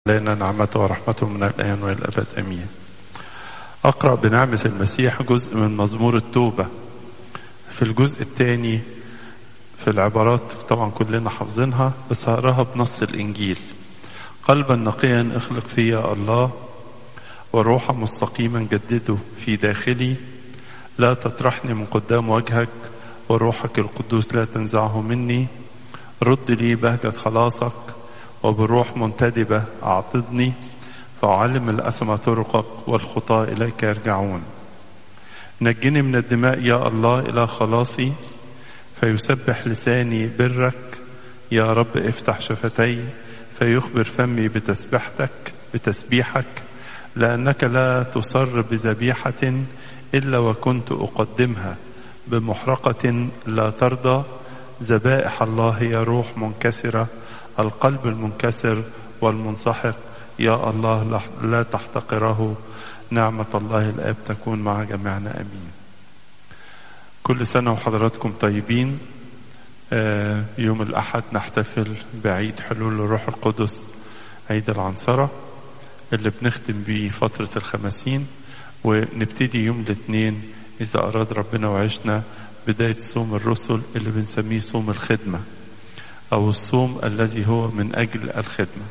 لنا نعمته ورحمته من الآن وإلى الأبد أمين أقرأ بنعمة المسيح جزء من مزمور التوبة في الجزء الثاني في العبارات طبعا كلنا حافظينها بس هقراها بنص الإنجيل قلبا نقيا اخلق فيا الله وروحا مستقيما جدده في داخلي لا تطرحني من قدام وجهك وروحك القدوس لا تنزعه مني رد لي بهجة خلاصك وبروح منتدبة أعطدني فأعلم الأسمى طرقك والخطاة إليك يرجعون نجني من الدماء يا الله إلى خلاصي فيسبح لساني برك يا رب افتح شفتي فيخبر فمي بتسبيحتك بتسبيحك لأنك لا تصر بذبيحة إلا وكنت أقدمها بمحرقة لا ترضى ذبائح الله هي روح منكسرة القلب المنكسر والمنسحق يا الله لا تحتقره نعمة الله الآب تكون مع جميعنا أمين كل سنة وحضراتكم طيبين يوم الأحد نحتفل بعيد حلول الروح القدس عيد العنصرة اللي بنختم بيه فترة الخمسين ونبتدي يوم الاثنين إذا أراد ربنا وعشنا بداية صوم الرسل اللي بنسميه صوم الخدمة أو الصوم الذي هو من أجل الخدمة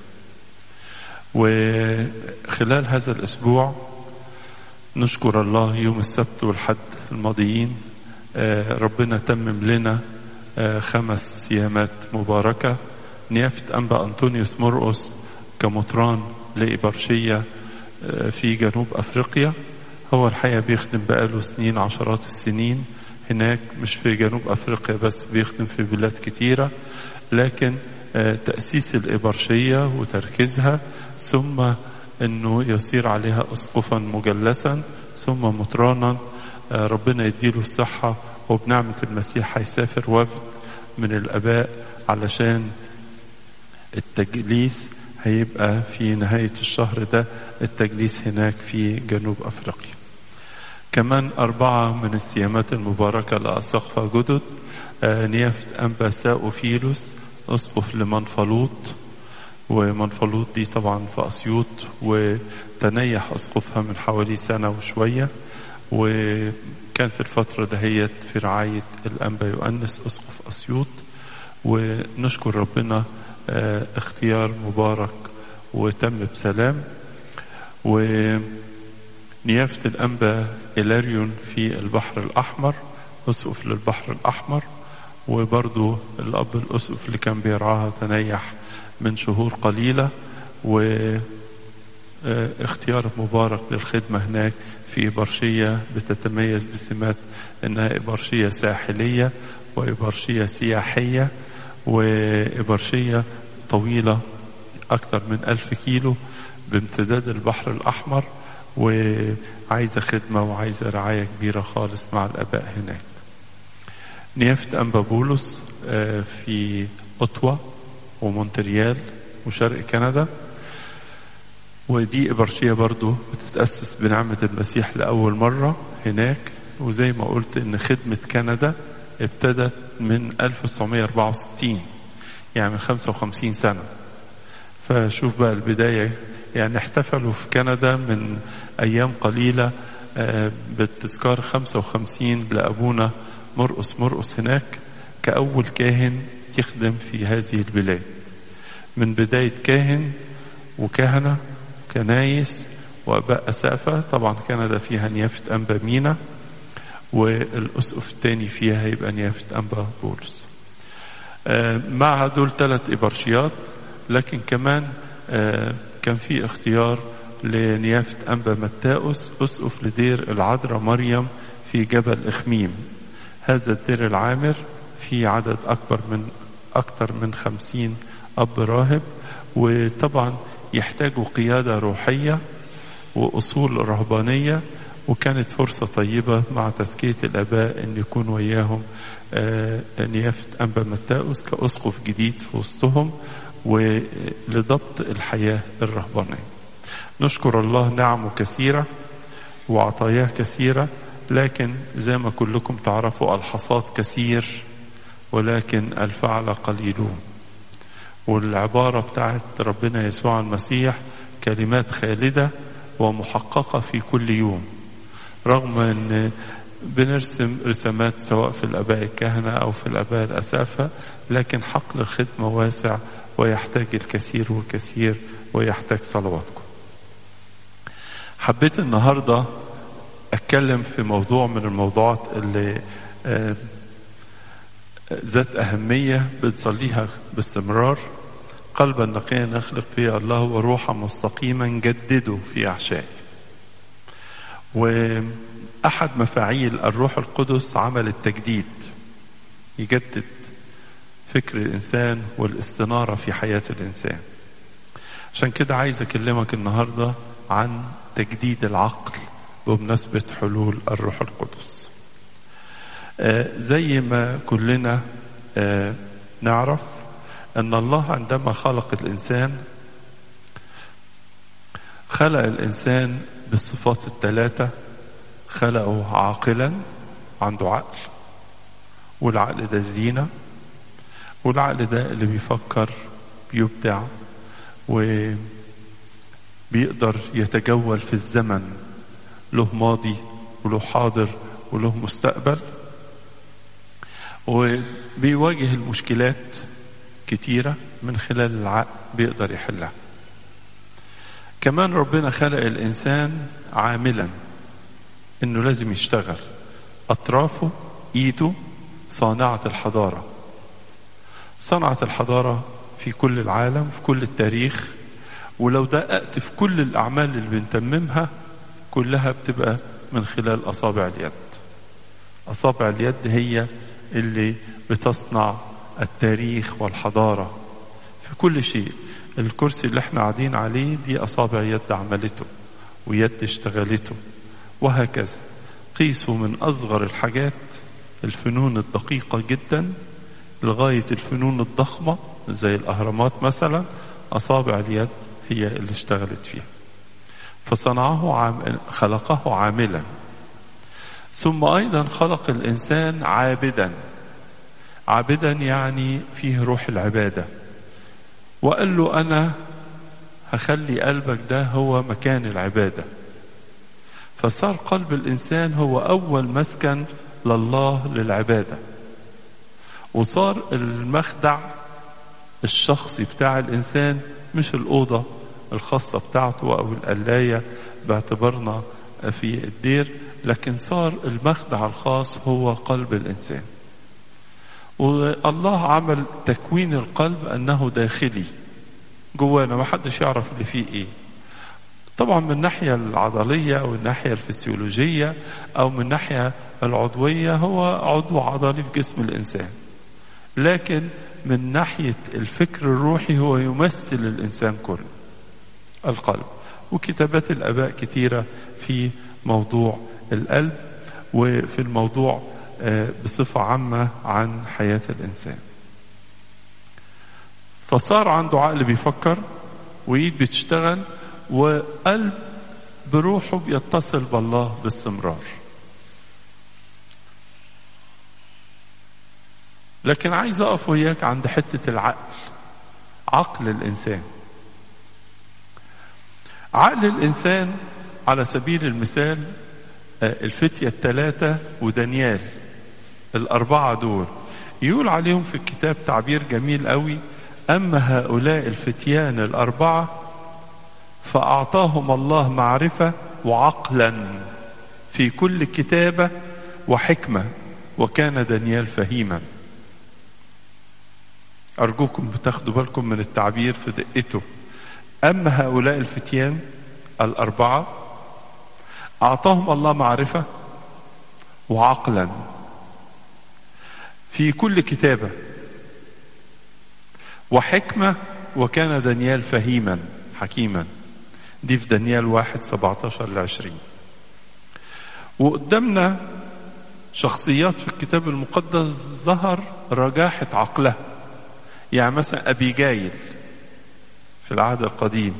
وخلال هذا الأسبوع نشكر الله يوم السبت والحد الماضيين ربنا تمم لنا خمس صيامات مباركة نيافة أنبا أنطونيوس مرقس كمطران لإبرشية في جنوب أفريقيا هو الحقيقة بيخدم بقاله سنين عشرات السنين هناك مش في جنوب أفريقيا بس بيخدم في بلاد كتيرة لكن تأسيس الإبرشية وتركيزها ثم أنه يصير عليها أسقفا مجلسا ثم مطرانا ربنا يديله الصحة وبنعمة المسيح هيسافر وفد من الآباء علشان التجليس هيبقى في نهاية الشهر ده التجليس هناك في جنوب أفريقيا كمان أربعة من الصيامات المباركة لأساقفة جدد نيافة أنبا ساوفيلوس أسقف لمنفلوط ومنفلوط دي طبعا في أسيوط وتنيح أسقفها من حوالي سنة وشوية وكانت الفترة دهيت في رعاية الأنبا يؤنس أسقف أسيوط ونشكر ربنا اختيار مبارك وتم بسلام ونيافة الأنبا إلاريون في البحر الأحمر أسقف للبحر الأحمر وبرضو الأب الأسقف اللي كان بيرعاها تنيح من شهور قليلة واختيار مبارك للخدمة هناك في إبرشية بتتميز بسمات أنها إبرشية ساحلية وإبرشية سياحية وإبرشية طويلة أكثر من ألف كيلو بامتداد البحر الأحمر وعايزة خدمة وعايزة رعاية كبيرة خالص مع الآباء هناك نيافة أنبا بولس في أوتوا ومونتريال وشرق كندا ودي إبرشية برضو بتتأسس بنعمة المسيح لأول مرة هناك وزي ما قلت إن خدمة كندا ابتدت من 1964 يعني من 55 سنة فشوف بقى البداية يعني احتفلوا في كندا من أيام قليلة بالتذكار 55 لأبونا مرقس مرقس هناك كأول كاهن يخدم في هذه البلاد من بداية كاهن وكهنة كنايس وأباء أسافة طبعا كندا فيها نيافة أنبا مينا والأسقف الثاني فيها هيبقى نيافة أنبا بولس مع دول ثلاث إبرشيات لكن كمان كان في اختيار لنيافة أنبا متاؤس أسقف لدير العذراء مريم في جبل إخميم هذا الدير العامر في عدد أكبر من أكثر من خمسين أب راهب وطبعا يحتاجوا قيادة روحية وأصول رهبانية وكانت فرصة طيبة مع تزكية الآباء أن يكون وياهم نيافة أنبا متاؤس كأسقف جديد في وسطهم ولضبط الحياة الرهبانية نشكر الله نعمه كثيرة وعطاياه كثيرة لكن زي ما كلكم تعرفوا الحصاد كثير ولكن الفعل قليلون والعبارة بتاعت ربنا يسوع المسيح كلمات خالدة ومحققة في كل يوم رغم ان بنرسم رسمات سواء في الاباء الكهنة او في الاباء الاسافة لكن حقل الخدمة واسع ويحتاج الكثير والكثير ويحتاج صلواتكم حبيت النهاردة اتكلم في موضوع من الموضوعات اللي ذات أهمية بتصليها باستمرار قلبا نقيا نخلق فيه الله وروحا مستقيما جدده في أحشائي وأحد مفاعيل الروح القدس عمل التجديد يجدد فكر الإنسان والاستنارة في حياة الإنسان عشان كده عايز أكلمك النهاردة عن تجديد العقل بمناسبة حلول الروح القدس آه زي ما كلنا آه نعرف أن الله عندما خلق الإنسان خلق الإنسان بالصفات الثلاثة خلقه عاقلا عنده عقل والعقل ده الزينة والعقل ده اللي بيفكر بيبدع وبيقدر يتجول في الزمن له ماضي وله حاضر وله مستقبل وبيواجه المشكلات كتيرة من خلال العقل بيقدر يحلها كمان ربنا خلق الإنسان عاملا إنه لازم يشتغل أطرافه إيده صانعة الحضارة صنعة الحضارة في كل العالم في كل التاريخ ولو دققت في كل الأعمال اللي بنتممها كلها بتبقى من خلال أصابع اليد أصابع اليد هي اللي بتصنع التاريخ والحضارة في كل شيء الكرسي اللي احنا قاعدين عليه دي أصابع يد عملته ويد اشتغلته وهكذا قيسوا من أصغر الحاجات الفنون الدقيقة جدا لغاية الفنون الضخمة زي الأهرامات مثلا أصابع اليد هي اللي اشتغلت فيها فصنعه عام خلقه عاملا ثم أيضا خلق الإنسان عابدا عابدا يعني فيه روح العبادة وقال له أنا هخلي قلبك ده هو مكان العبادة فصار قلب الإنسان هو أول مسكن لله للعبادة وصار المخدع الشخصي بتاع الإنسان مش الأوضة الخاصة بتاعته أو القلاية باعتبارنا في الدير لكن صار المخدع الخاص هو قلب الإنسان والله عمل تكوين القلب أنه داخلي جوانا ما حدش يعرف اللي فيه إيه طبعا من الناحية العضلية أو الناحية الفسيولوجية أو من الناحية العضوية هو عضو عضلي في جسم الإنسان لكن من ناحية الفكر الروحي هو يمثل الإنسان كله القلب وكتابات الآباء كثيرة في موضوع القلب وفي الموضوع بصفة عامة عن حياة الإنسان فصار عنده عقل بيفكر وإيد بتشتغل وقلب بروحه بيتصل بالله باستمرار لكن عايز أقف وياك عند حتة العقل عقل الإنسان عقل الإنسان على سبيل المثال الفتية الثلاثة ودانيال الأربعة دول يقول عليهم في الكتاب تعبير جميل قوي أما هؤلاء الفتيان الأربعة فأعطاهم الله معرفة وعقلا في كل كتابة وحكمة وكان دانيال فهيما أرجوكم بتاخدوا بالكم من التعبير في دقته أما هؤلاء الفتيان الأربعة أعطاهم الله معرفة وعقلا في كل كتابة وحكمة وكان دانيال فهيما حكيما دي في دانيال واحد سبعتاشر لعشرين وقدامنا شخصيات في الكتاب المقدس ظهر رجاحة عقلها يعني مثلا أبي جايل في العهد القديم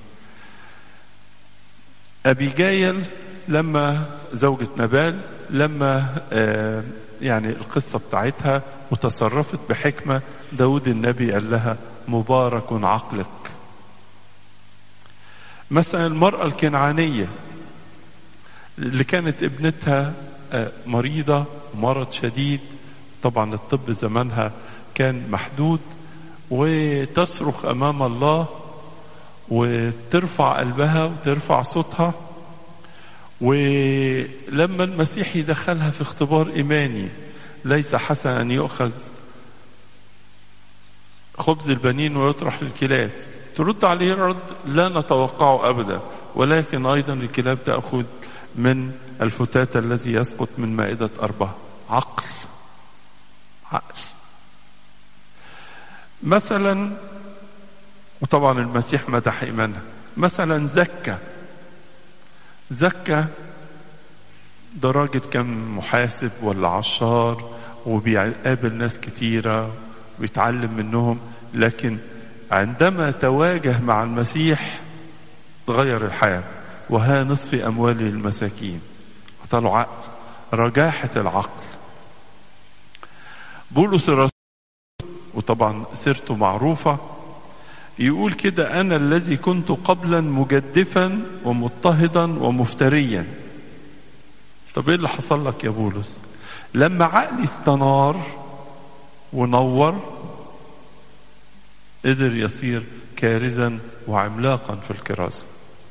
أبي جايل لما زوجة نبال لما يعني القصة بتاعتها وتصرفت بحكمة داود النبي قال لها مبارك عقلك مثلا المرأة الكنعانية اللي كانت ابنتها مريضة مرض شديد طبعا الطب زمانها كان محدود وتصرخ أمام الله وترفع قلبها وترفع صوتها ولما المسيح يدخلها في اختبار إيماني ليس حسنا أن يؤخذ خبز البنين ويطرح للكلاب ترد عليه رد لا نتوقعه أبدا ولكن أيضا الكلاب تأخذ من الفتات الذي يسقط من مائدة أربعة عقل عقل مثلا وطبعا المسيح مدح إيمانها مثلا زكى زكى ده راجل كان محاسب ولا عشار وبيقابل ناس كتيرة ويتعلم منهم لكن عندما تواجه مع المسيح تغير الحياة وها نصف أموال المساكين طلعوا عقل رجاحة العقل بولس الرسول وطبعا سيرته معروفة يقول كده أنا الذي كنت قبلا مجدفا ومضطهدا ومفتريا طب ايه اللي حصل لك يا بولس لما عقلي استنار ونور قدر يصير كارزا وعملاقا في الكرازة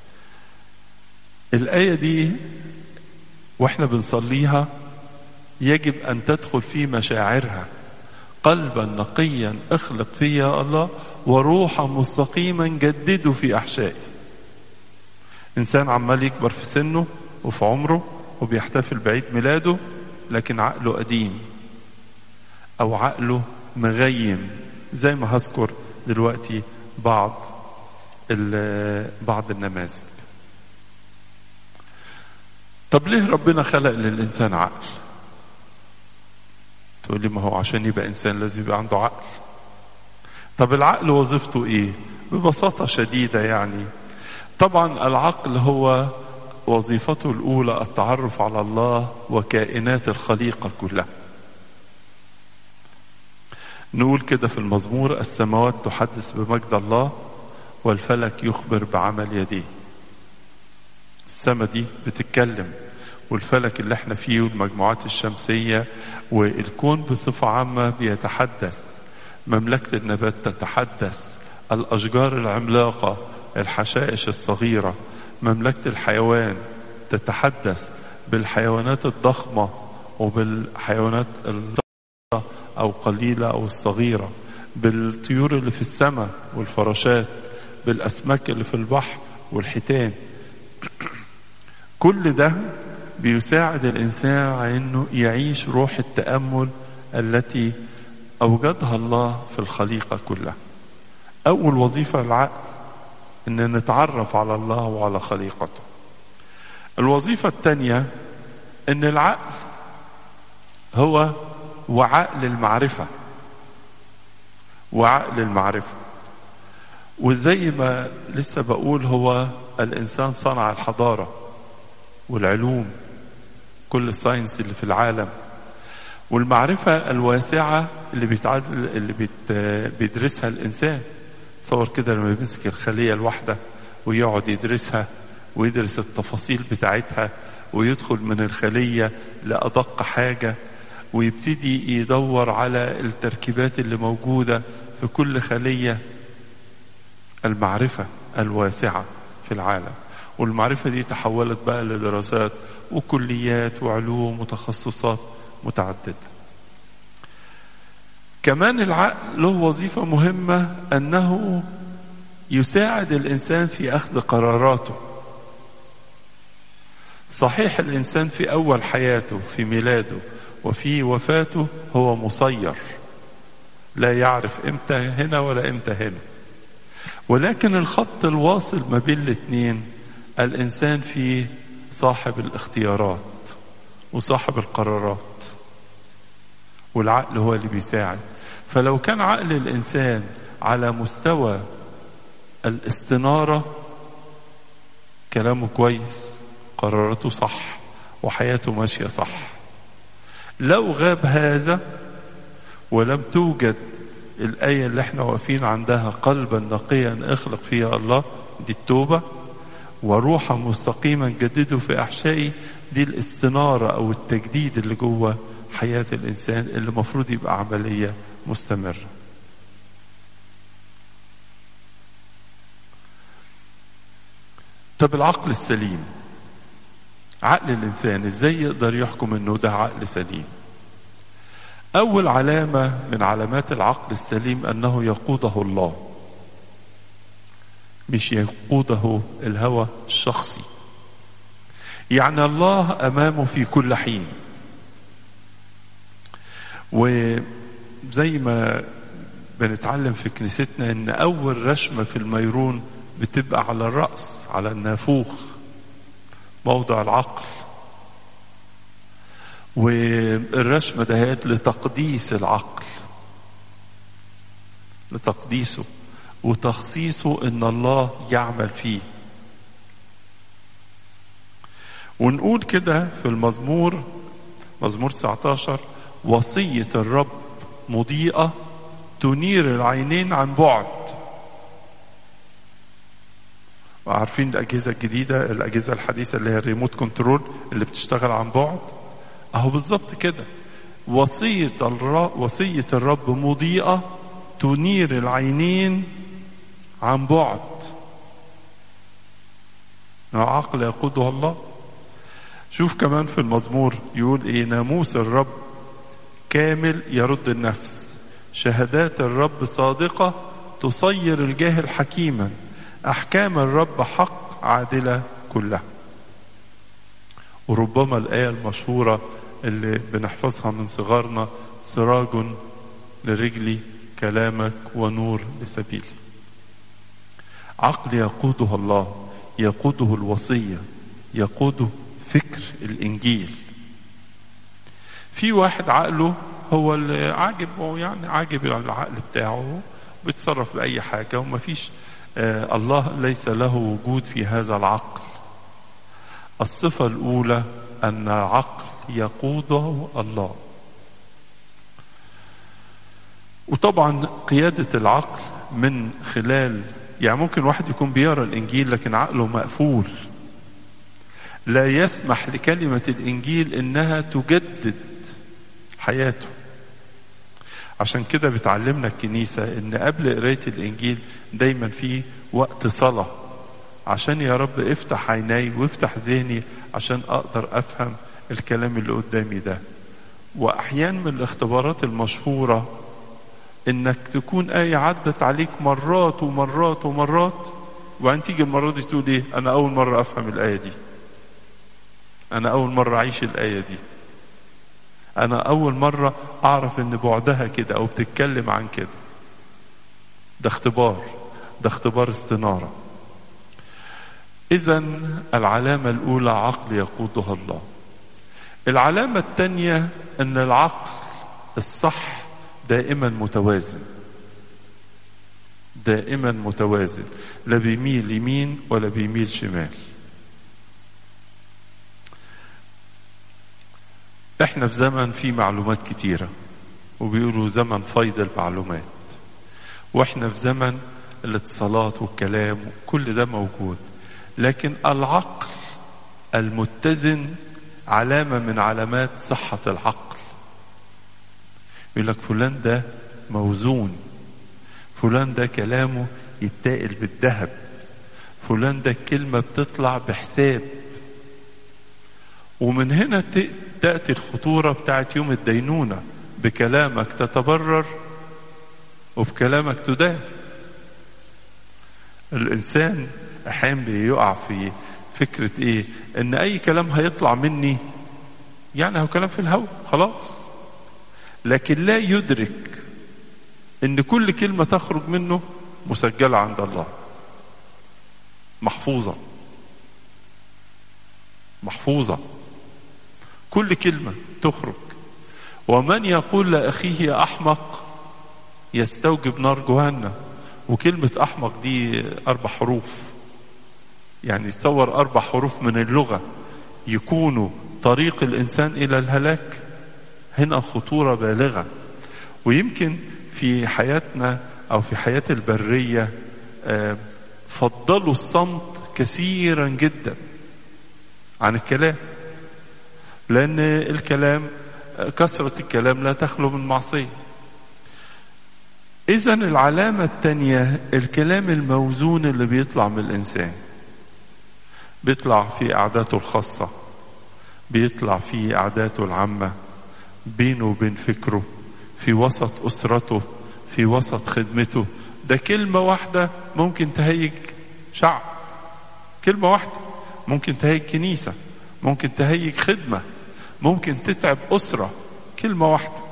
الآية دي واحنا بنصليها يجب أن تدخل في مشاعرها قلبا نقيا اخلق في يا الله وروحا مستقيما جدده في أحشائي إنسان عمال يكبر في سنه وفي عمره وبيحتفل بعيد ميلاده لكن عقله قديم أو عقله مغيم زي ما هذكر دلوقتي بعض بعض النماذج طب ليه ربنا خلق للإنسان عقل تقول لي ما هو عشان يبقى إنسان لازم يبقى عنده عقل طب العقل وظيفته إيه ببساطة شديدة يعني طبعا العقل هو وظيفته الأولى التعرف على الله وكائنات الخليقة كلها نقول كده في المزمور السماوات تحدث بمجد الله والفلك يخبر بعمل يديه السما دي بتتكلم والفلك اللي احنا فيه والمجموعات الشمسية والكون بصفة عامة بيتحدث مملكة النبات تتحدث الأشجار العملاقة الحشائش الصغيرة مملكة الحيوان تتحدث بالحيوانات الضخمة وبالحيوانات أو قليلة أو الصغيرة بالطيور اللي في السماء والفراشات بالأسماك اللي في البحر والحيتان كل ده بيساعد الإنسان على أنه يعيش روح التأمل التي أوجدها الله في الخليقة كلها أول وظيفة العقل أن نتعرف على الله وعلى خليقته الوظيفة الثانية أن العقل هو وعاء للمعرفة وعاء للمعرفة وزي ما لسه بقول هو الإنسان صنع الحضارة والعلوم كل الساينس اللي في العالم والمعرفة الواسعة اللي بيتعدل اللي بيت بيدرسها الإنسان تصور كده لما يمسك الخلية الواحدة ويقعد يدرسها ويدرس التفاصيل بتاعتها ويدخل من الخلية لأدق حاجة ويبتدي يدور على التركيبات اللي موجودة في كل خلية المعرفة الواسعة في العالم والمعرفة دي تحولت بقى لدراسات وكليات وعلوم وتخصصات متعددة كمان العقل له وظيفة مهمة أنه يساعد الإنسان في أخذ قراراته صحيح الإنسان في أول حياته في ميلاده وفي وفاته هو مسير لا يعرف امتى هنا ولا امتى هنا ولكن الخط الواصل ما بين الاثنين الانسان فيه صاحب الاختيارات وصاحب القرارات والعقل هو اللي بيساعد فلو كان عقل الانسان على مستوى الاستناره كلامه كويس قراراته صح وحياته ماشيه صح لو غاب هذا ولم توجد الآية اللي احنا واقفين عندها قلبا نقيا اخلق فيها الله دي التوبة وروحا مستقيما جدده في أحشائي دي الاستنارة أو التجديد اللي جوه حياة الإنسان اللي المفروض يبقى عملية مستمرة طب العقل السليم عقل الإنسان إزاي يقدر يحكم إنه ده عقل سليم أول علامة من علامات العقل السليم أنه يقوده الله مش يقوده الهوى الشخصي يعني الله أمامه في كل حين وزي ما بنتعلم في كنيستنا ان اول رشمة في الميرون بتبقى على الرأس على النافوخ موضع العقل والرشمة دهيت لتقديس العقل لتقديسه وتخصيصه ان الله يعمل فيه ونقول كده في المزمور مزمور 19 وصية الرب مضيئة تنير العينين عن بعد وعارفين الأجهزة الجديدة الأجهزة الحديثة اللي هي الريموت كنترول اللي بتشتغل عن بعد أهو بالظبط كده وصية الرب وصية الرب مضيئة تنير العينين عن بعد عقل يقوده الله شوف كمان في المزمور يقول ايه ناموس الرب كامل يرد النفس شهادات الرب صادقة تصير الجاهل حكيما أحكام الرب حق عادلة كلها وربما الآية المشهورة اللي بنحفظها من صغارنا سراج لرجلي كلامك ونور لسبيلي عقل يقوده الله يقوده الوصية يقوده فكر الإنجيل في واحد عقله هو اللي عاجب هو يعني عاجب العقل بتاعه بيتصرف بأي حاجة وما فيش آه الله ليس له وجود في هذا العقل الصفة الأولى أن عقل يقوده الله وطبعا قيادة العقل من خلال يعني ممكن واحد يكون بيقرا الإنجيل لكن عقله مقفول لا يسمح لكلمة الإنجيل إنها تجدد حياته عشان كده بتعلمنا الكنيسة إن قبل قراية الإنجيل دايما في وقت صلاة عشان يا رب افتح عيني وافتح ذهني عشان أقدر أفهم الكلام اللي قدامي ده وأحيانا من الاختبارات المشهورة إنك تكون آية عدت عليك مرات ومرات ومرات وبعدين تيجي المرة دي تقول إيه أنا أول مرة أفهم الآية دي أنا أول مرة أعيش الآية دي أنا أول مرة أعرف إن بعدها كده أو بتتكلم عن كده ده اختبار ده اختبار استنارة إذا العلامة الأولى عقل يقودها الله العلامة الثانية أن العقل الصح دائما متوازن دائما متوازن لا بيميل يمين ولا بيميل شمال احنا في زمن فيه معلومات كتيرة وبيقولوا زمن فيض المعلومات واحنا في زمن الاتصالات والكلام كل ده موجود لكن العقل المتزن علامة من علامات صحة العقل يقول لك فلان ده موزون فلان ده كلامه يتاقل بالذهب فلان ده الكلمة بتطلع بحساب ومن هنا تأتي الخطورة بتاعت يوم الدينونة بكلامك تتبرر وبكلامك تدان الإنسان أحيانا بيقع في فكرة إيه إن أي كلام هيطلع مني يعني هو كلام في الهواء خلاص لكن لا يدرك إن كل كلمة تخرج منه مسجلة عند الله محفوظة محفوظة كل كلمة تخرج ومن يقول لأخيه يا أحمق يستوجب نار جهنم وكلمة أحمق دي أربع حروف يعني تصور أربع حروف من اللغة يكونوا طريق الإنسان إلى الهلاك هنا خطورة بالغة ويمكن في حياتنا أو في حياة البرية فضلوا الصمت كثيرا جدا عن الكلام لأن الكلام كثرة الكلام لا تخلو من معصية إذا العلامة الثانية الكلام الموزون اللي بيطلع من الإنسان بيطلع في قعداته الخاصة بيطلع في قعداته العامة بينه وبين فكره في وسط أسرته في وسط خدمته ده كلمة واحدة ممكن تهيج شعب كلمة واحدة ممكن تهيج كنيسة ممكن تهيج خدمة ممكن تتعب أسرة كلمة واحدة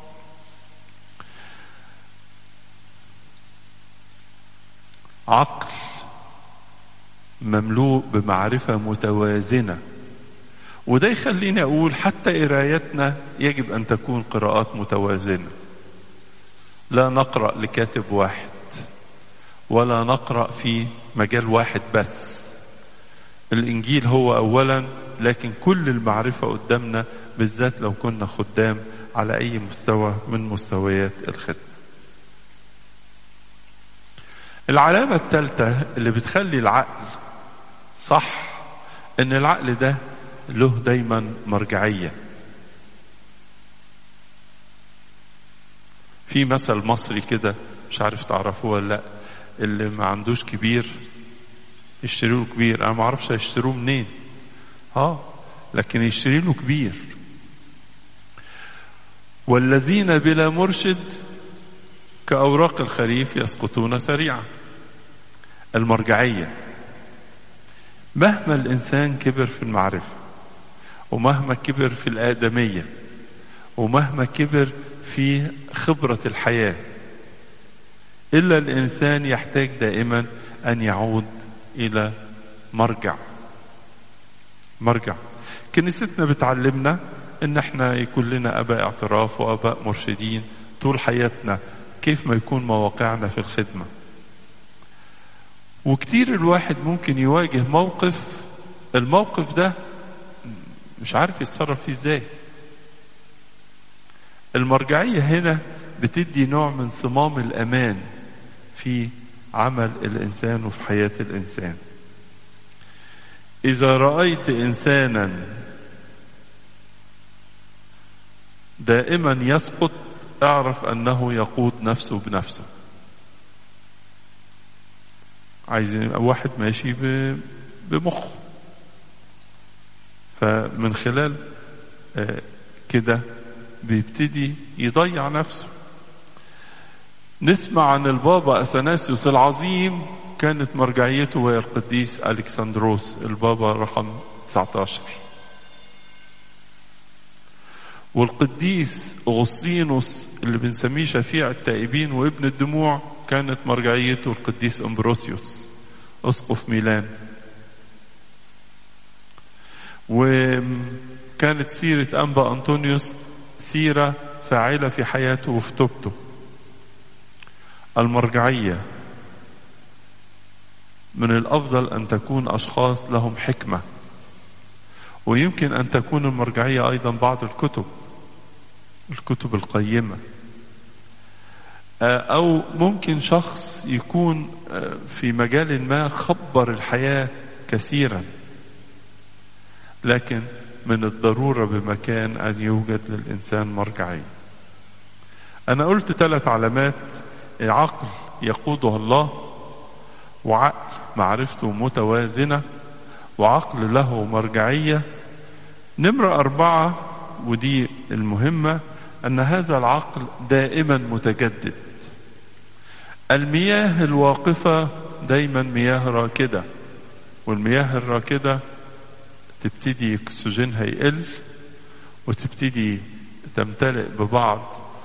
عقل مملوء بمعرفة متوازنة وده يخليني أقول حتى قرايتنا يجب أن تكون قراءات متوازنة لا نقرأ لكاتب واحد ولا نقرأ في مجال واحد بس الإنجيل هو أولا لكن كل المعرفة قدامنا بالذات لو كنا خدام على أي مستوى من مستويات الخدمة العلامة الثالثة اللي بتخلي العقل صح ان العقل ده له دايما مرجعية في مثل مصري كده مش عارف تعرفوه ولا لا اللي ما عندوش كبير يشتروا له كبير انا ما اعرفش هيشتروه منين اه لكن يشتري له كبير والذين بلا مرشد كأوراق الخريف يسقطون سريعا المرجعية مهما الإنسان كبر في المعرفة ومهما كبر في الآدمية ومهما كبر في خبرة الحياة إلا الإنسان يحتاج دائما أن يعود إلى مرجع مرجع كنيستنا بتعلمنا ان احنا يكون لنا اباء اعتراف واباء مرشدين طول حياتنا كيف ما يكون مواقعنا في الخدمة وكتير الواحد ممكن يواجه موقف الموقف ده مش عارف يتصرف فيه ازاي المرجعية هنا بتدي نوع من صمام الأمان في عمل الإنسان وفي حياة الإنسان إذا رأيت إنسانا دائما يسقط اعرف أنه يقود نفسه بنفسه عايزين واحد ماشي بمخه فمن خلال كده بيبتدي يضيع نفسه نسمع عن البابا أثناسيوس العظيم كانت مرجعيته وهي القديس ألكسندروس البابا رقم 19 والقديس أغسطينوس اللي بنسميه شفيع التائبين وابن الدموع كانت مرجعيته القديس أمبروسيوس أسقف ميلان وكانت سيرة أنبا أنطونيوس سيرة فاعلة في حياته وفي توبته المرجعية من الأفضل أن تكون أشخاص لهم حكمة ويمكن أن تكون المرجعية أيضا بعض الكتب الكتب القيمة أو ممكن شخص يكون في مجال ما خبر الحياة كثيرا لكن من الضرورة بمكان أن يوجد للإنسان مرجعية أنا قلت ثلاث علامات عقل يقودها الله وعقل معرفته متوازنة وعقل له مرجعية نمرة أربعة ودي المهمة أن هذا العقل دائما متجدد المياه الواقفة دايما مياه راكدة والمياه الراكدة تبتدي اكسجينها يقل وتبتدي تمتلئ ببعض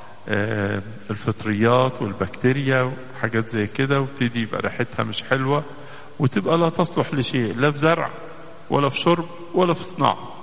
الفطريات والبكتيريا وحاجات زي كده وتبتدي يبقى ريحتها مش حلوة وتبقى لا تصلح لشيء لا في زرع ولا في شرب ولا في صناعة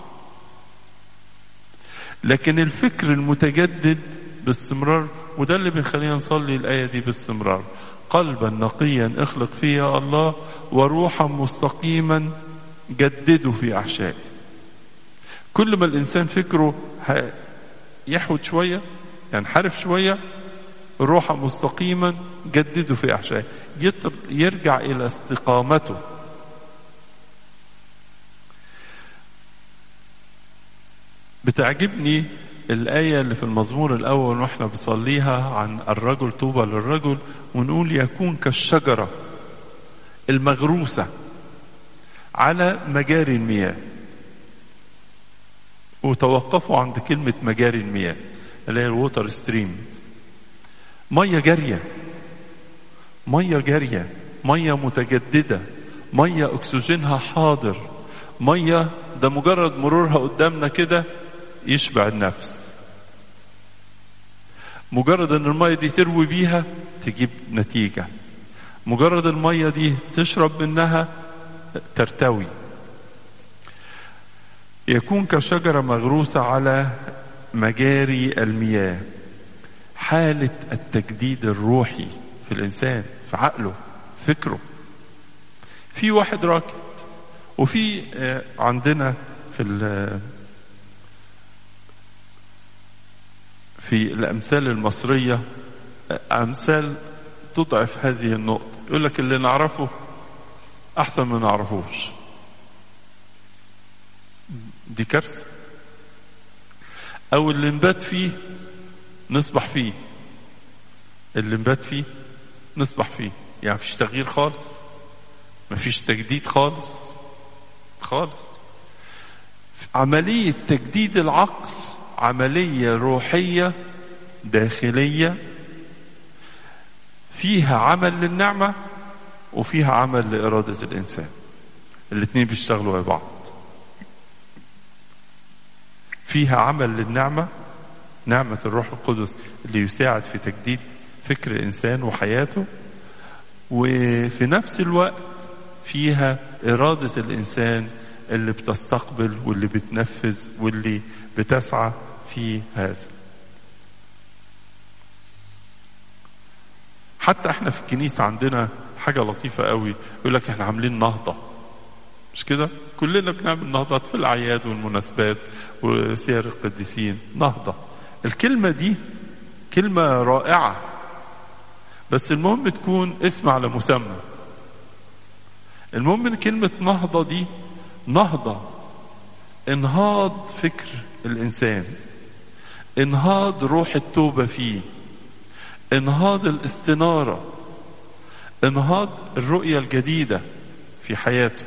لكن الفكر المتجدد باستمرار وده اللي بيخلينا نصلي الآية دي باستمرار قلبا نقيا اخلق فيها الله وروحا مستقيما جدده في أحشائي كل ما الإنسان فكره يحود شوية ينحرف شوية روحا مستقيما جددوا في احشائه يرجع الى استقامته بتعجبني الآية اللي في المزمور الأول واحنا بنصليها عن الرجل طوبى للرجل ونقول يكون كالشجرة المغروسة على مجاري المياه وتوقفوا عند كلمة مجاري المياه اللي هي الووتر ستريم مية جارية مية جارية مية متجددة مية أكسجينها حاضر مية ده مجرد مرورها قدامنا كده يشبع النفس مجرد ان المية دي تروي بيها تجيب نتيجة مجرد المية دي تشرب منها ترتوي يكون كشجرة مغروسة على مجاري المياه حالة التجديد الروحي في الإنسان في عقله فكره في واحد راكد وفي عندنا في في الأمثال المصرية أمثال تضعف هذه النقطة يقول لك اللي نعرفه أحسن ما نعرفوش دي كارثة أو اللي نبات فيه نصبح فيه اللي نبات فيه نصبح فيه يعني مفيش تغيير خالص مفيش تجديد خالص خالص عملية تجديد العقل عملية روحية داخلية فيها عمل للنعمة وفيها عمل لإرادة الإنسان الاثنين بيشتغلوا مع بعض فيها عمل للنعمة نعمة الروح القدس اللي يساعد في تجديد فكر الإنسان وحياته وفي نفس الوقت فيها إرادة الإنسان اللي بتستقبل واللي بتنفذ واللي بتسعى في هذا حتى احنا في الكنيسة عندنا حاجة لطيفة قوي يقول لك احنا عاملين نهضة مش كده كلنا بنعمل نهضات في الأعياد والمناسبات وسير القديسين نهضة الكلمة دي كلمة رائعة بس المهم تكون اسم على مسمى المهم ان كلمة نهضة دي نهضة انهاض فكر الإنسان انهاض روح التوبة فيه انهاض الاستنارة انهاض الرؤية الجديدة في حياته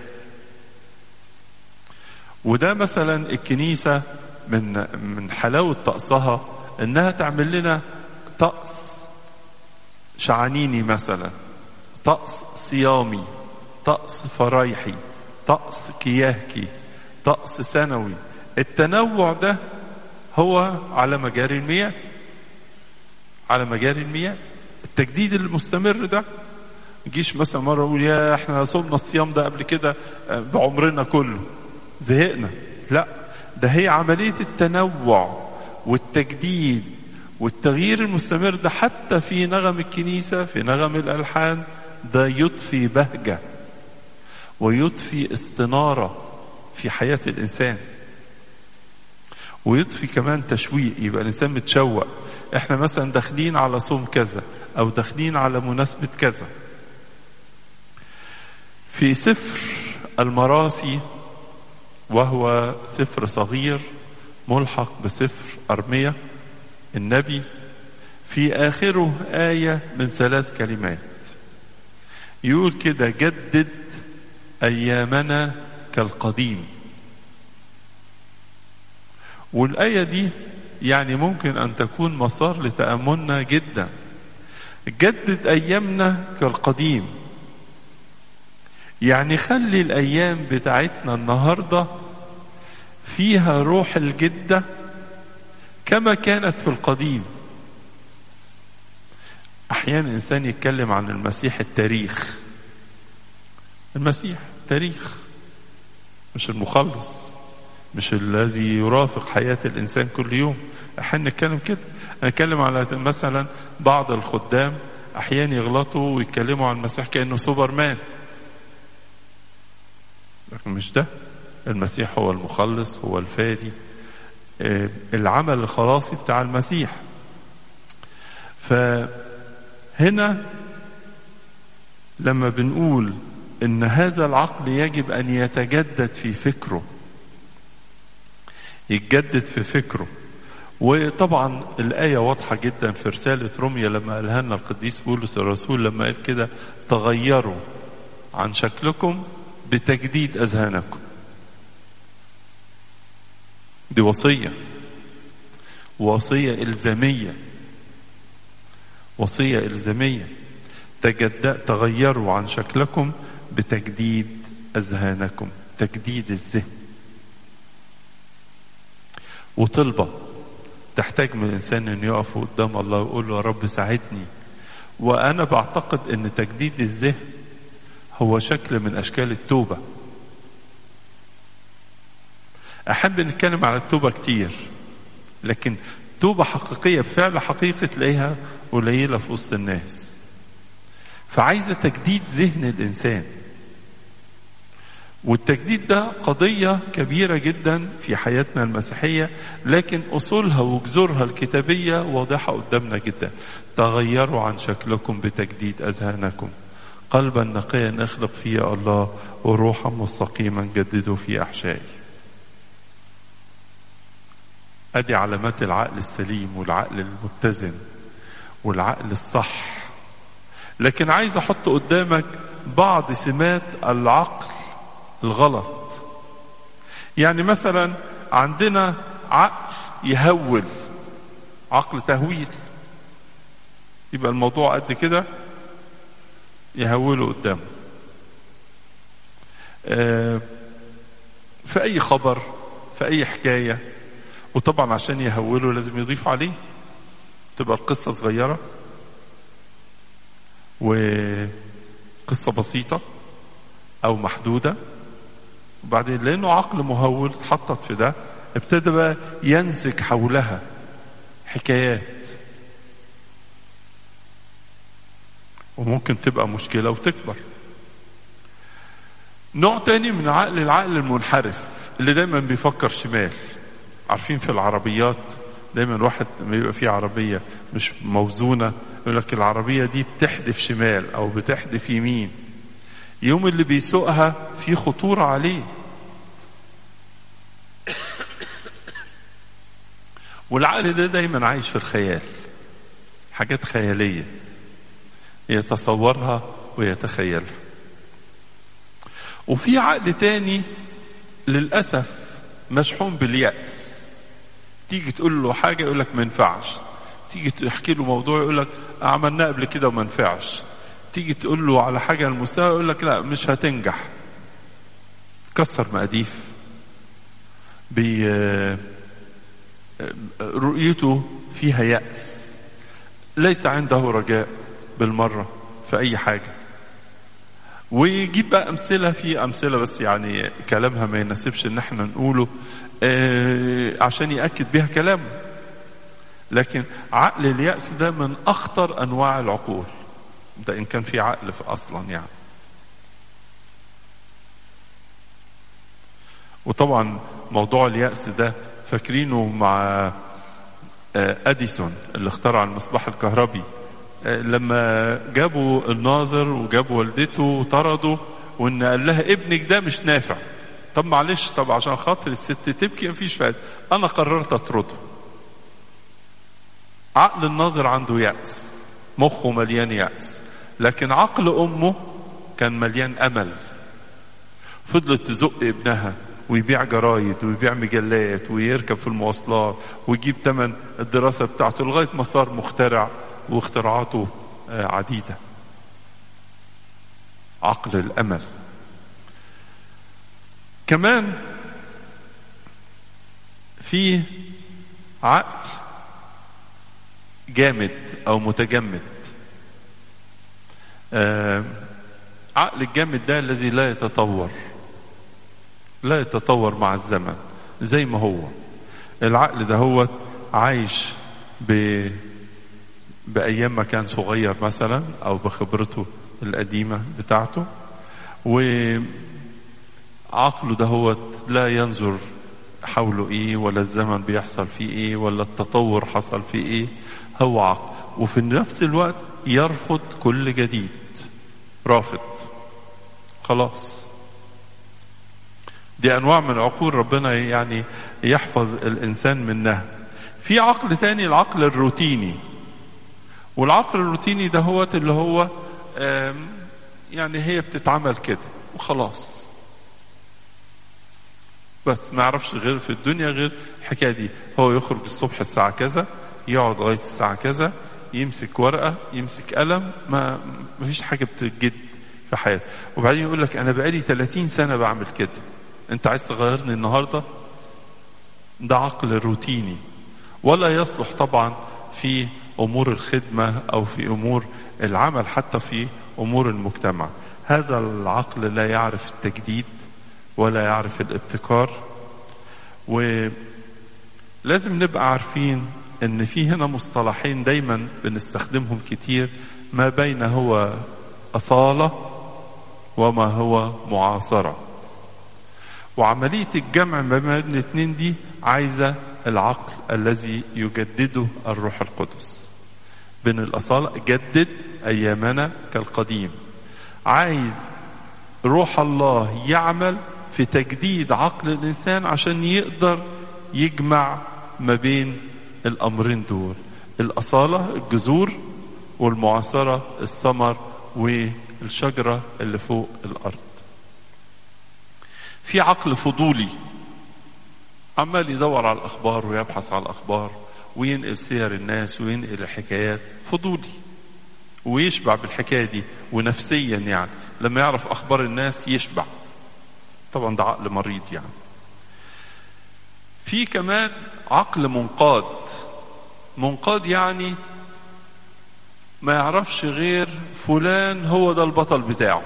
وده مثلا الكنيسة من من حلاوة طقسها انها تعمل لنا طقس شعانيني مثلا طقس صيامي طقس فرايحي طقس كياهكي طقس سنوي التنوع ده هو على مجاري المياه على مجاري المياه التجديد المستمر ده جيش مثلا مرة أقول يا احنا صومنا الصيام ده قبل كده بعمرنا كله زهقنا لا ده هي عملية التنوع والتجديد والتغيير المستمر ده حتى في نغم الكنيسة في نغم الألحان ده يضفي بهجة ويضفي استنارة في حياة الإنسان ويضفي كمان تشويق يبقى الإنسان متشوق احنا مثلا داخلين على صوم كذا أو داخلين على مناسبة كذا في سفر المراسي وهو سفر صغير ملحق بسفر أرمية النبي في آخره آية من ثلاث كلمات يقول كده جدد أيامنا كالقديم والآية دي يعني ممكن أن تكون مسار لتأملنا جدا جدد أيامنا كالقديم يعني خلي الأيام بتاعتنا النهاردة فيها روح الجدة كما كانت في القديم أحيانا الإنسان يتكلم عن المسيح التاريخ المسيح تاريخ مش المخلص مش الذي يرافق حياة الإنسان كل يوم أحيانا نتكلم كده نتكلم على مثلا بعض الخدام أحيانا يغلطوا ويتكلموا عن المسيح كأنه سوبرمان لكن مش ده المسيح هو المخلص هو الفادي العمل الخلاصي بتاع المسيح ف هنا لما بنقول ان هذا العقل يجب ان يتجدد في فكره يتجدد في فكره وطبعا الآية واضحة جدا في رسالة روميا لما قالها لنا القديس بولس الرسول لما قال كده تغيروا عن شكلكم بتجديد أذهانكم دي وصية وصية إلزامية وصية إلزامية تجد تغيروا عن شكلكم بتجديد أذهانكم تجديد الذهن وطلبة تحتاج من الإنسان أن يقف قدام الله ويقول له يا رب ساعدني وأنا بعتقد أن تجديد الذهن هو شكل من أشكال التوبة أحب نتكلم على التوبة كتير لكن توبة حقيقية بفعل حقيقي تلاقيها قليلة في وسط الناس فعايزة تجديد ذهن الإنسان والتجديد ده قضية كبيرة جدا في حياتنا المسيحية لكن أصولها وجذورها الكتابية واضحة قدامنا جدا تغيروا عن شكلكم بتجديد أذهانكم قلبا نقيا اخلق فيه الله وروحا مستقيما جددوا في أحشائي ادي علامات العقل السليم والعقل المتزن والعقل الصح لكن عايز احط قدامك بعض سمات العقل الغلط يعني مثلا عندنا عقل يهول عقل تهويل يبقى الموضوع قد كده يهوله قدامه آه في اي خبر في اي حكايه وطبعا عشان يهوله لازم يضيف عليه تبقى القصة صغيرة وقصة بسيطة أو محدودة وبعدين لأنه عقل مهول اتحطت في ده ابتدى بقى ينسج حولها حكايات وممكن تبقى مشكلة وتكبر نوع تاني من عقل العقل المنحرف اللي دايما بيفكر شمال عارفين في العربيات دايما واحد لما يبقى فيه عربيه مش موزونه يقول لك العربيه دي بتحدف شمال او بتحدف يمين يوم اللي بيسوقها في خطوره عليه والعقل ده دايما عايش في الخيال حاجات خياليه يتصورها ويتخيلها وفي عقل تاني للاسف مشحون باليأس تيجي تقول له حاجة يقول لك ما ينفعش تيجي تحكي له موضوع يقول لك عملناه قبل كده وما ينفعش تيجي تقول له على حاجة المستوى يقول لك لا مش هتنجح كسر مقاديف بي رؤيته فيها يأس ليس عنده رجاء بالمرة في أي حاجة ويجيب بقى أمثلة في أمثلة بس يعني كلامها ما يناسبش إن احنا نقوله آه عشان يأكد بها كلامه لكن عقل اليأس ده من أخطر أنواع العقول ده إن كان في عقل في أصلا يعني وطبعا موضوع اليأس ده فاكرينه مع آه أديسون اللي اخترع المصباح الكهربي لما جابوا الناظر وجابوا والدته وطردوا وان قال لها ابنك ده مش نافع طب معلش طب عشان خاطر الست تبكي مفيش فايده انا قررت اطرده عقل الناظر عنده يأس مخه مليان يأس لكن عقل امه كان مليان امل فضلت تزق ابنها ويبيع جرايد ويبيع مجلات ويركب في المواصلات ويجيب ثمن الدراسة بتاعته لغاية ما صار مخترع واختراعاته عديدة عقل الأمل كمان في عقل جامد أو متجمد عقل الجامد ده الذي لا يتطور لا يتطور مع الزمن زي ما هو العقل ده هو عايش ب بأيام ما كان صغير مثلا أو بخبرته القديمة بتاعته وعقله ده هو لا ينظر حوله إيه ولا الزمن بيحصل فيه إيه ولا التطور حصل فيه إيه هو عقل وفي نفس الوقت يرفض كل جديد رافض خلاص دي انواع من عقول ربنا يعني يحفظ الانسان منها في عقل تاني العقل الروتيني والعقل الروتيني ده هو اللي هو يعني هي بتتعمل كده وخلاص بس ما يعرفش غير في الدنيا غير الحكايه دي هو يخرج الصبح الساعه كذا يقعد لغايه الساعه كذا يمسك ورقه يمسك قلم ما ما فيش حاجه بتجد في حياته وبعدين يقول لك انا بقالي 30 سنه بعمل كده انت عايز تغيرني النهارده ده عقل روتيني ولا يصلح طبعا في امور الخدمه او في امور العمل حتى في امور المجتمع هذا العقل لا يعرف التجديد ولا يعرف الابتكار ولازم نبقى عارفين ان في هنا مصطلحين دايما بنستخدمهم كتير ما بين هو اصاله وما هو معاصره وعمليه الجمع ما بين الاثنين دي عايزه العقل الذي يجدده الروح القدس بين الاصاله جدد ايامنا كالقديم عايز روح الله يعمل في تجديد عقل الانسان عشان يقدر يجمع ما بين الامرين دول الاصاله الجذور والمعاصره الثمر والشجره اللي فوق الارض في عقل فضولي عمال يدور على الاخبار ويبحث على الاخبار وينقل سير الناس وينقل الحكايات فضولي ويشبع بالحكايه دي ونفسيا يعني لما يعرف اخبار الناس يشبع طبعا ده عقل مريض يعني في كمان عقل منقاد منقاد يعني ما يعرفش غير فلان هو ده البطل بتاعه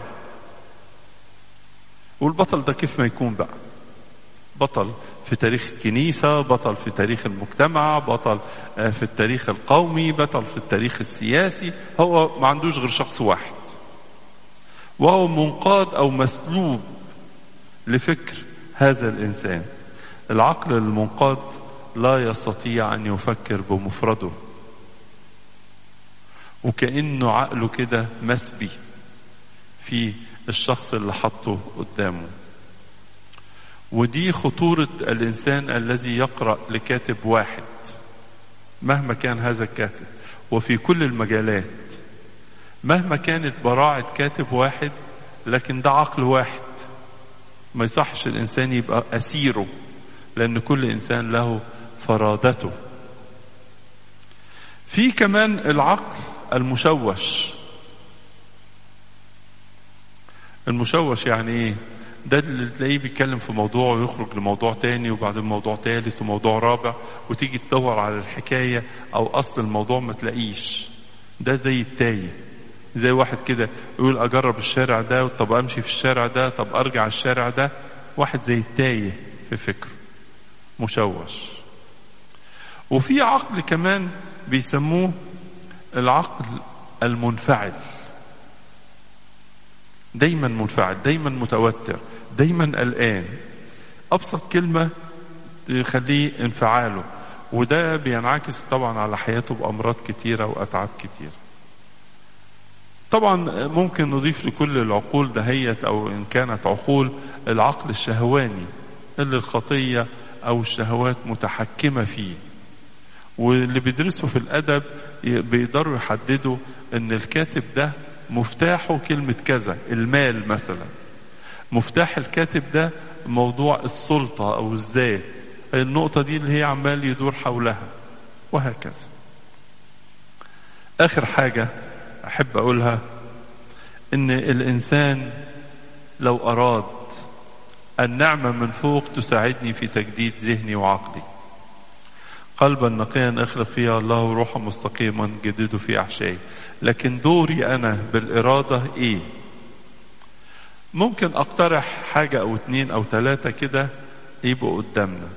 والبطل ده كيف ما يكون بقى بطل في تاريخ الكنيسة بطل في تاريخ المجتمع بطل في التاريخ القومي بطل في التاريخ السياسي هو ما عندوش غير شخص واحد وهو منقاد أو مسلوب لفكر هذا الإنسان العقل المنقاد لا يستطيع أن يفكر بمفرده وكأنه عقله كده مسبي في الشخص اللي حطه قدامه ودي خطورة الإنسان الذي يقرأ لكاتب واحد مهما كان هذا الكاتب وفي كل المجالات مهما كانت براعة كاتب واحد لكن ده عقل واحد ما يصحش الإنسان يبقى أسيره لأن كل إنسان له فرادته في كمان العقل المشوش المشوش يعني ايه ده اللي تلاقيه بيتكلم في موضوع ويخرج لموضوع تاني وبعدين موضوع تالت وموضوع رابع وتيجي تدور على الحكاية أو أصل الموضوع ما تلاقيش ده زي التايه زي واحد كده يقول أجرب الشارع ده طب أمشي في الشارع ده طب أرجع الشارع ده واحد زي التايه في فكره مشوش وفي عقل كمان بيسموه العقل المنفعل دايما منفعل دايما متوتر دايما قلقان ابسط كلمه تخليه انفعاله وده بينعكس طبعا على حياته بامراض كتيره واتعاب كتير طبعا ممكن نضيف لكل العقول دهيت او ان كانت عقول العقل الشهواني اللي الخطيه او الشهوات متحكمه فيه واللي بيدرسوا في الادب بيقدروا يحددوا ان الكاتب ده مفتاحه كلمة كذا المال مثلا مفتاح الكاتب ده موضوع السلطة أو الذات النقطة دي اللي هي عمال يدور حولها وهكذا آخر حاجة أحب أقولها إن الإنسان لو أراد النعمة من فوق تساعدني في تجديد ذهني وعقلي قلبا نقيا اخلق فيها الله روحا مستقيما جدده في احشائي لكن دوري انا بالاراده ايه ممكن اقترح حاجه او اتنين او تلاته كده يبقوا قدامنا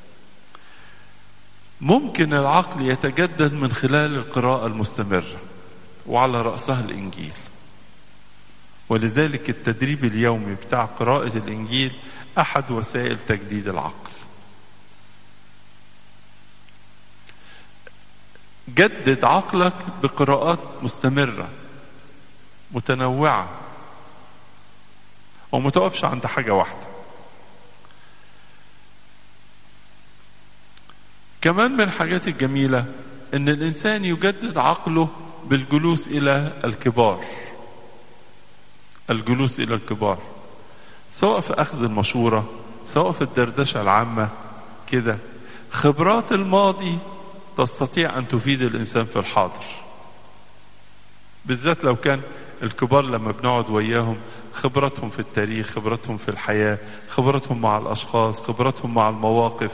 ممكن العقل يتجدد من خلال القراءه المستمره وعلى راسها الانجيل ولذلك التدريب اليومي بتاع قراءه الانجيل احد وسائل تجديد العقل جدد عقلك بقراءات مستمرة متنوعة وما تقفش عند حاجة واحدة كمان من الحاجات الجميلة ان الانسان يجدد عقله بالجلوس الى الكبار الجلوس الى الكبار سواء في اخذ المشورة سواء في الدردشة العامة كده خبرات الماضي تستطيع ان تفيد الانسان في الحاضر بالذات لو كان الكبار لما بنقعد وياهم خبرتهم في التاريخ خبرتهم في الحياة خبرتهم مع الأشخاص خبرتهم مع المواقف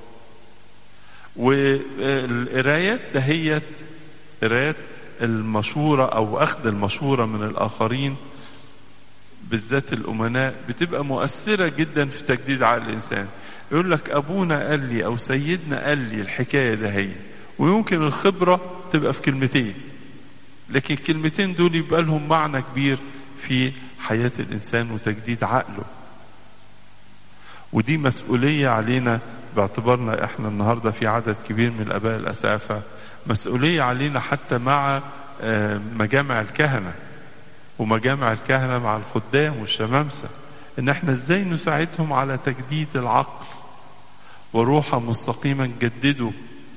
والقرايات دهيت قرايات المشورة أو أخذ المشورة من الآخرين بالذات الأمناء بتبقى مؤثرة جدا في تجديد عقل الإنسان يقول لك أبونا قال لي أو سيدنا قال لي الحكاية ده هي ويمكن الخبرة تبقى في كلمتين لكن الكلمتين دول يبقى لهم معنى كبير في حياة الإنسان وتجديد عقله ودي مسؤولية علينا باعتبارنا احنا النهاردة في عدد كبير من الآباء الأسافة مسؤولية علينا حتى مع مجامع الكهنة ومجامع الكهنة مع الخدام والشمامسة ان احنا ازاي نساعدهم على تجديد العقل وروحا مستقيما جددوا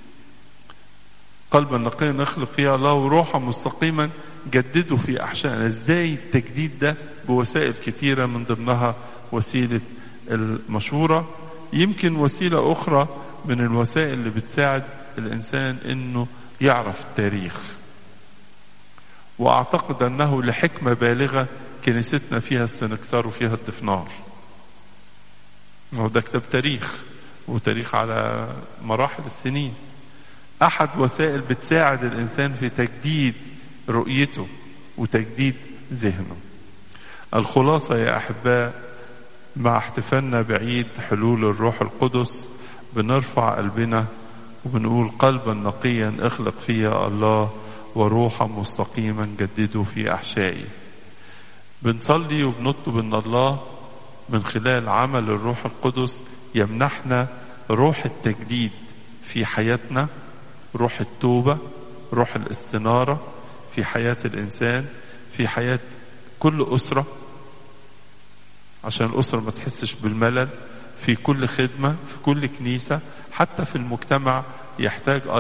قلبا نقيا نخلق فيها الله وروحا مستقيما جددوا في احشائنا ازاي التجديد ده بوسائل كتيرة من ضمنها وسيلة المشورة يمكن وسيلة أخرى من الوسائل اللي بتساعد الإنسان إنه يعرف التاريخ وأعتقد أنه لحكمة بالغة كنيستنا فيها السنكسار وفيها الدفنار هو ده كتاب تاريخ وتاريخ على مراحل السنين أحد وسائل بتساعد الإنسان في تجديد رؤيته وتجديد ذهنه الخلاصة يا أحباء مع احتفالنا بعيد حلول الروح القدس بنرفع قلبنا وبنقول قلبا نقيا اخلق فيا الله وروحا مستقيما جدده في احشائي بنصلي وبنطلب ان الله من خلال عمل الروح القدس يمنحنا روح التجديد في حياتنا روح التوبة روح الاستنارة في حياة الإنسان في حياة كل أسرة عشان الأسرة ما تحسش بالملل في كل خدمة في كل كنيسة حتى في المجتمع يحتاج